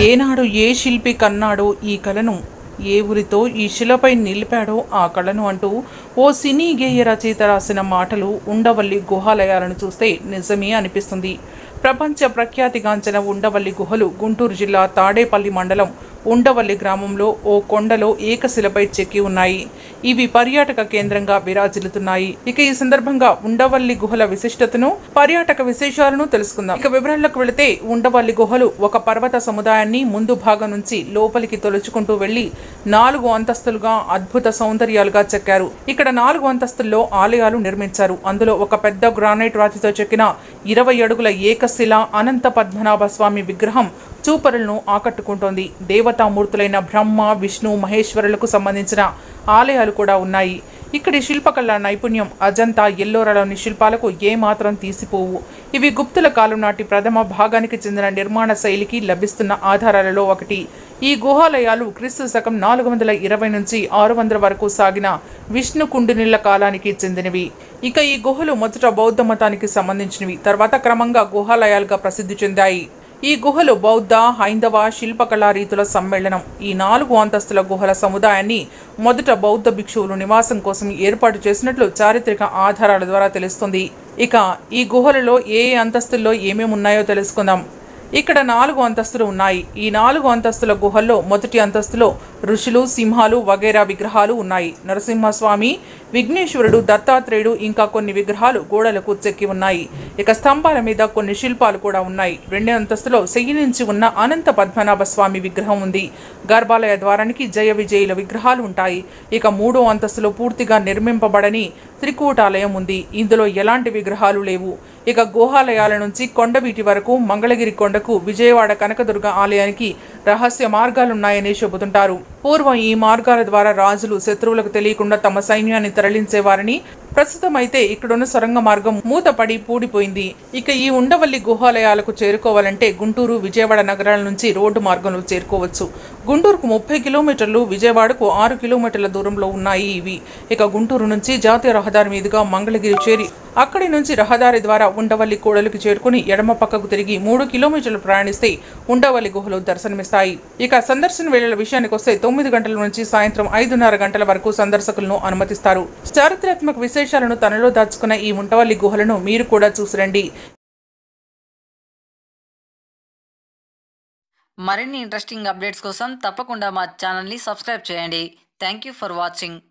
ఏనాడు ఏ శిల్పి కన్నాడో ఈ కళను ఏ ఊరితో ఈ శిలపై నిలిపాడో ఆ కళను అంటూ ఓ సినీ గేయ రచయిత రాసిన మాటలు ఉండవల్లి గుహాలయాలను చూస్తే నిజమే అనిపిస్తుంది ప్రపంచ ప్రఖ్యాతిగాంచిన ఉండవల్లి గుహలు గుంటూరు జిల్లా తాడేపల్లి మండలం ఉండవల్లి గ్రామంలో ఓ కొండలో ఏకశిలపై చెక్కి ఉన్నాయి ఇవి పర్యాటక కేంద్రంగా విరాజిల్లుతున్నాయి ఇక ఈ సందర్భంగా ఉండవల్లి గుహల విశిష్టతను పర్యాటక విశేషాలను తెలుసుకుందాం ఇక వివరాలకు వెళితే ఉండవల్లి గుహలు ఒక పర్వత సముదాయాన్ని ముందు భాగం నుంచి లోపలికి తొలుచుకుంటూ వెళ్లి నాలుగు అంతస్తులుగా అద్భుత సౌందర్యాలుగా చెక్కారు ఇక్కడ నాలుగు అంతస్తుల్లో ఆలయాలు నిర్మించారు అందులో ఒక పెద్ద గ్రానైట్ రాతితో చెక్కిన ఇరవై అడుగుల ఏకశిల అనంత పద్మనాభ స్వామి విగ్రహం చూపరులను ఆకట్టుకుంటోంది దేవతామూర్తులైన బ్రహ్మ విష్ణు మహేశ్వరులకు సంబంధించిన ఆలయాలు కూడా ఉన్నాయి ఇక్కడి శిల్పకళ నైపుణ్యం అజంతా ఎల్లోరలోని శిల్పాలకు ఏమాత్రం తీసిపోవు ఇవి గుప్తుల కాలం నాటి ప్రథమ భాగానికి చెందిన నిర్మాణ శైలికి లభిస్తున్న ఆధారాలలో ఒకటి ఈ గుహాలయాలు క్రీస్తు శకం నాలుగు వందల ఇరవై నుంచి ఆరు వందల వరకు సాగిన విష్ణు కుండినిళ్ల కాలానికి చెందినవి ఇక ఈ గుహలు మొదట బౌద్ధ మతానికి సంబంధించినవి తర్వాత క్రమంగా గుహాలయాలుగా ప్రసిద్ధి చెందాయి ఈ గుహలు బౌద్ధ హైందవ శిల్పకళా రీతుల సమ్మేళనం ఈ నాలుగు అంతస్తుల గుహల సముదాయాన్ని మొదట బౌద్ధ భిక్షువులు నివాసం కోసం ఏర్పాటు చేసినట్లు చారిత్రక ఆధారాల ద్వారా తెలుస్తుంది ఇక ఈ గుహలలో ఏ ఏ అంతస్తుల్లో ఏమేమి ఉన్నాయో తెలుసుకుందాం ఇక్కడ నాలుగు అంతస్తులు ఉన్నాయి ఈ నాలుగు అంతస్తుల గుహల్లో మొదటి అంతస్తులో ఋషులు సింహాలు వగైరా విగ్రహాలు ఉన్నాయి నరసింహస్వామి విఘ్నేశ్వరుడు దత్తాత్రేయుడు ఇంకా కొన్ని విగ్రహాలు గోడలకు చెక్కి ఉన్నాయి ఇక స్తంభాల మీద కొన్ని శిల్పాలు కూడా ఉన్నాయి రెండో అంతస్తులో నుంచి ఉన్న అనంత పద్మనాభ స్వామి విగ్రహం ఉంది గర్భాలయ ద్వారానికి జయ విజయుల విగ్రహాలు ఉంటాయి ఇక మూడో అంతస్తులో పూర్తిగా నిర్మింపబడని త్రికూటాలయం ఉంది ఇందులో ఎలాంటి విగ్రహాలు లేవు ఇక గుహాలయాల నుంచి కొండవీటి వరకు మంగళగిరి కొండకు విజయవాడ కనకదుర్గ ఆలయానికి రహస్య మార్గాలున్నాయని చెబుతుంటారు పూర్వం ఈ మార్గాల ద్వారా రాజులు శత్రువులకు తెలియకుండా తమ సైన్యాన్ని తరలించేవారని ప్రస్తుతం అయితే ఇక్కడున్న సొరంగ మార్గం మూతపడి పూడిపోయింది ఇక ఈ ఉండవల్లి గుహాలయాలకు చేరుకోవాలంటే గుంటూరు విజయవాడ నగరాల నుంచి రోడ్డు మార్గంలో చేరుకోవచ్చు గుంటూరుకు ముప్పై కిలోమీటర్లు విజయవాడకు ఆరు కిలోమీటర్ల దూరంలో ఉన్నాయి ఇవి ఇక గుంటూరు నుంచి జాతీయ రహదారి మీదుగా మంగళగిరి చేరి అక్కడి నుంచి రహదారి ద్వారా ఉండవల్లి కూడలికి చేరుకుని ఎడమ పక్కకు తిరిగి మూడు కిలోమీటర్లు ప్రయాణిస్తే ఉండవల్లి గుహలు దర్శనమిస్తాయి ఇక సందర్శన వేళల విషయానికి వస్తే తొమ్మిది గంటల నుంచి సాయంత్రం ఐదున్నర గంటల వరకు సందర్శకులను అనుమతిస్తారు చారిత్రాత్మక విశేషాలను తనలో దాచుకున్న ఈ ఉండవల్లి గుహలను మీరు కూడా చూసిరండి మరిన్ని ఇంట్రెస్టింగ్ అప్డేట్స్ కోసం తప్పకుండా మా ఛానల్ని సబ్స్క్రైబ్ చేయండి థ్యాంక్ యూ ఫర్ వాచింగ్